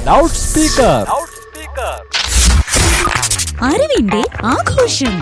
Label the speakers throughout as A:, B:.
A: loud speaker
B: അറിവിന്റെ ആഘോഷം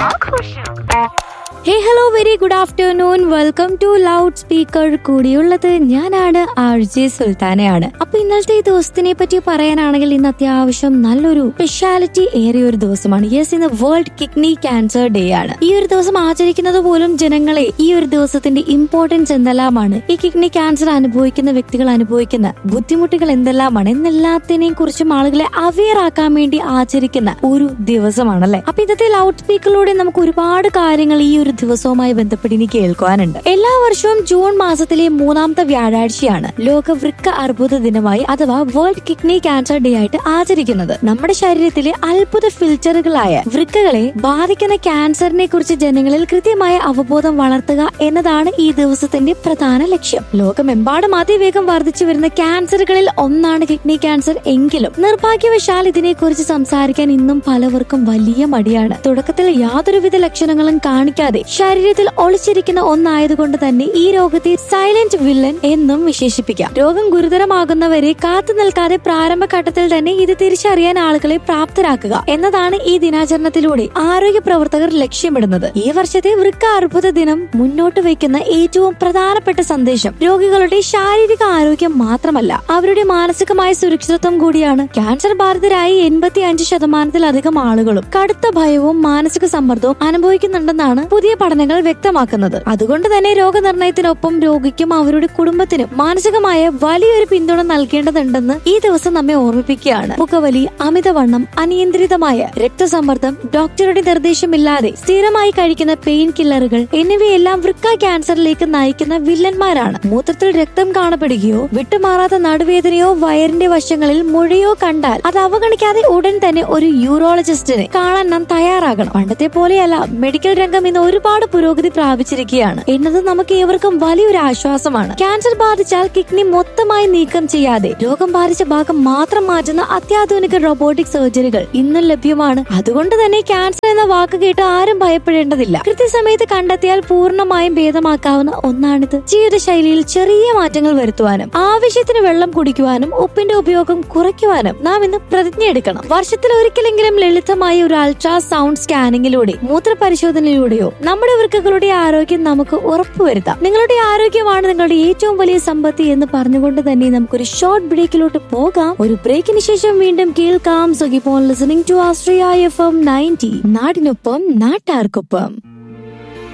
C: hey hello very good afternoon welcome to loud speaker കൂടിയുള്ളത് ഞാനാണ് ആർ ജെ സുൽത്താനയാണ് അപ്പൊ ഇന്നലത്തെ ഈ ദിവസത്തിനെ പറ്റി പറയാനാണെങ്കിൽ ഇന്ന് അത്യാവശ്യം നല്ലൊരു സ്പെഷ്യാലിറ്റി ഏറിയ ഒരു ദിവസമാണ് യെസ് ഇന്ന് വേൾഡ് കിഡ്നി ക്യാൻസർ ഡേ ആണ് ഈ ഒരു ദിവസം ആചരിക്കുന്നത് പോലും ജനങ്ങളെ ഈ ഒരു ദിവസത്തിന്റെ ഇമ്പോർട്ടൻസ് എന്തെല്ലാമാണ് ഈ കിഡ്നി ക്യാൻസർ അനുഭവിക്കുന്ന വ്യക്തികൾ അനുഭവിക്കുന്ന ബുദ്ധിമുട്ടുകൾ എന്തെല്ലാമാണ് എന്നെല്ലാത്തിനെയും കുറിച്ചും ആളുകളെ അവെയർ ആക്കാൻ വേണ്ടി ആചരിക്കുന്ന ഒരു ദിവസമാണല്ലേ അപ്പൊ ഇന്നത്തെ ലൗഡ് സ്പീക്കറിലൂടെ നമുക്ക് ഒരുപാട് കാര്യങ്ങൾ ഈ ഒരു ദിവസവുമായി ബന്ധപ്പെട്ട് ഇനി കേൾക്കുവാനുണ്ട് എല്ലാ വർഷവും ജൂൺ മാസത്തിലെ മൂന്നാമത്തെ വ്യാഴാഴ്ചയാണ് ലോക വൃക്ക അർബുദ ദിനമായി അഥവാ വേൾഡ് കിഡ്നി ക്യാൻസർ ഡേ ആയിട്ട് ആചരിക്കുന്നത് നമ്മുടെ ശരീരത്തിലെ അത്ഭുത ഫിൽറ്ററുകളായ വൃക്കകളെ ബാധിക്കുന്ന ക്യാൻസറിനെ കുറിച്ച് ജനങ്ങളിൽ കൃത്യമായ അവബോധം വളർത്തുക എന്നതാണ് ഈ ദിവസത്തിന്റെ പ്രധാന ലക്ഷ്യം ലോകമെമ്പാടും അതിവേഗം വർദ്ധിച്ചു വരുന്ന ക്യാൻസറുകളിൽ ഒന്നാണ് കിഡ്നി ക്യാൻസർ എങ്കിലും നിർഭാഗ്യവശാൽ ഇതിനെക്കുറിച്ച് സംസാരിക്കാൻ ഇന്നും പലവർക്കും വലിയ മടിയാണ് തുടക്കത്തിൽ യാതൊരുവിധ ലക്ഷണങ്ങളും കാണിക്കാതെ ശരീരത്തിൽ ഒളിച്ചിരിക്കുന്ന ഒന്നായതുകൊണ്ട് തന്നെ ഈ രോഗത്തെ സൈലന്റ് വില്ലൻ എന്നും വിശേഷിപ്പിക്കാം രോഗം ഗുരുതരമാകുന്നവരെ കാത്തു നിൽക്കാതെ പ്രാരംഭഘട്ടത്തിൽ തന്നെ ഇത് തിരിച്ചറിയാൻ ആളുകളെ പ്രാപ്തരാക്കുക എന്നതാണ് ഈ ദിനാചരണത്തിലൂടെ ആരോഗ്യ പ്രവർത്തകർ ലക്ഷ്യമിടുന്നത് ഈ വർഷത്തെ വൃക്ക അർബുദ ദിനം മുന്നോട്ട് വയ്ക്കുന്ന ഏറ്റവും പ്രധാനപ്പെട്ട സന്ദേശം രോഗികളുടെ ശാരീരിക ആരോഗ്യം മാത്രമല്ല അവരുടെ മാനസികമായ സുരക്ഷിതത്വം കൂടിയാണ് ക്യാൻസർ ബാധിതരായി എൺപത്തി അഞ്ച് ശതമാനത്തിലധികം ആളുകളും കടുത്ത ഭയവും മാനസിക സമ്മർദ്ദവും അനുഭവിക്കുന്നുണ്ടെന്നാണ് പുതിയ പഠനങ്ങൾ വ്യക്തമാക്കുന്നത് അതുകൊണ്ട് തന്നെ രോഗനിർണയത്തിനൊപ്പം രോഗിക്കും അവരുടെ കുടുംബത്തിനും മാനസികമായ വലിയൊരു പിന്തുണ നൽകേണ്ടതുണ്ടെന്ന് ഈ ദിവസം നമ്മെ ഓർമ്മിപ്പിക്കുകയാണ് പുകവലി അമിതവണ്ണം അനിയന്ത്രിതമായ രക്തസമ്മർദ്ദം ഡോക്ടറുടെ നിർദ്ദേശമില്ലാതെ സ്ഥിരമായി കഴിക്കുന്ന പെയിൻ കില്ലറുകൾ എന്നിവയെല്ലാം വൃക്ക ക്യാൻസറിലേക്ക് നയിക്കുന്ന വില്ലന്മാരാണ് മൂത്രത്തിൽ രക്തം കാണപ്പെടുകയോ വിട്ടുമാറാത്ത നടുവേദനയോ വയറിന്റെ വശങ്ങളിൽ മുഴയോ കണ്ടാൽ അത് അവഗണിക്കാതെ ഉടൻ തന്നെ ഒരു യൂറോളജിസ്റ്റിനെ കാണാൻ നാം തയ്യാറാകണം പണ്ടത്തെ പോലെയല്ല മെഡിക്കൽ രംഗം ഇന്ന് ഒരുപാട് പുരോഗതി പ്രാപിച്ചിരിക്കുകയാണ് എന്നത് നമുക്ക് ഏവർക്കും വലിയൊരു ആശ്വാസമാണ് ക്യാൻസർ ബാധിച്ചാൽ കിഡ്നി മൊത്തമായി നീക്കം ചെയ്യാതെ രോഗം ബാധിച്ച ഭാഗം മാത്രം മാറ്റുന്ന അത്യാധുനിക റോബോട്ടിക് സർജറികൾ ഇന്നും ലഭ്യമാണ് അതുകൊണ്ട് തന്നെ ക്യാൻസർ എന്ന വാക്ക് കേട്ട് ആരും ഭയപ്പെടേണ്ടതില്ല കൃത്യസമയത്ത് കണ്ടെത്തിയാൽ പൂർണ്ണമായും ഭേദമാക്കാവുന്ന ഒന്നാണിത് ജീവിതശൈലിയിൽ ചെറിയ മാറ്റങ്ങൾ വരുത്തുവാനും ആവശ്യത്തിന് വെള്ളം കുടിക്കുവാനും ഉപ്പിന്റെ ഉപയോഗം കുറയ്ക്കുവാനും നാം ഇന്ന് പ്രതിജ്ഞയെടുക്കണം വർഷത്തിൽ ഒരിക്കലെങ്കിലും ലളിതമായ ഒരു അൾട്രാ സൗണ്ട് സ്കാനിങ്ങിലൂടെ മൂത്രപരിശോധനയിലൂടെയോ നമ്മുടെ വൃക്കകളുടെ ആരോഗ്യം നമുക്ക് ഉറപ്പുവരുത്താം നിങ്ങളുടെ ആരോഗ്യമാണ് നിങ്ങളുടെ ഏറ്റവും വലിയ സമ്പത്തി എന്ന് പറഞ്ഞുകൊണ്ട് തന്നെ നമുക്കൊരു ഷോർട്ട് ബ്രേക്കിലോട്ട് പോകാം ഒരു ബ്രേക്കിന് ശേഷം വീണ്ടും കേൾക്കാം so keep on listening to Astria F M ninety നാടിനൊപ്പം നാട്ടാർക്കൊപ്പം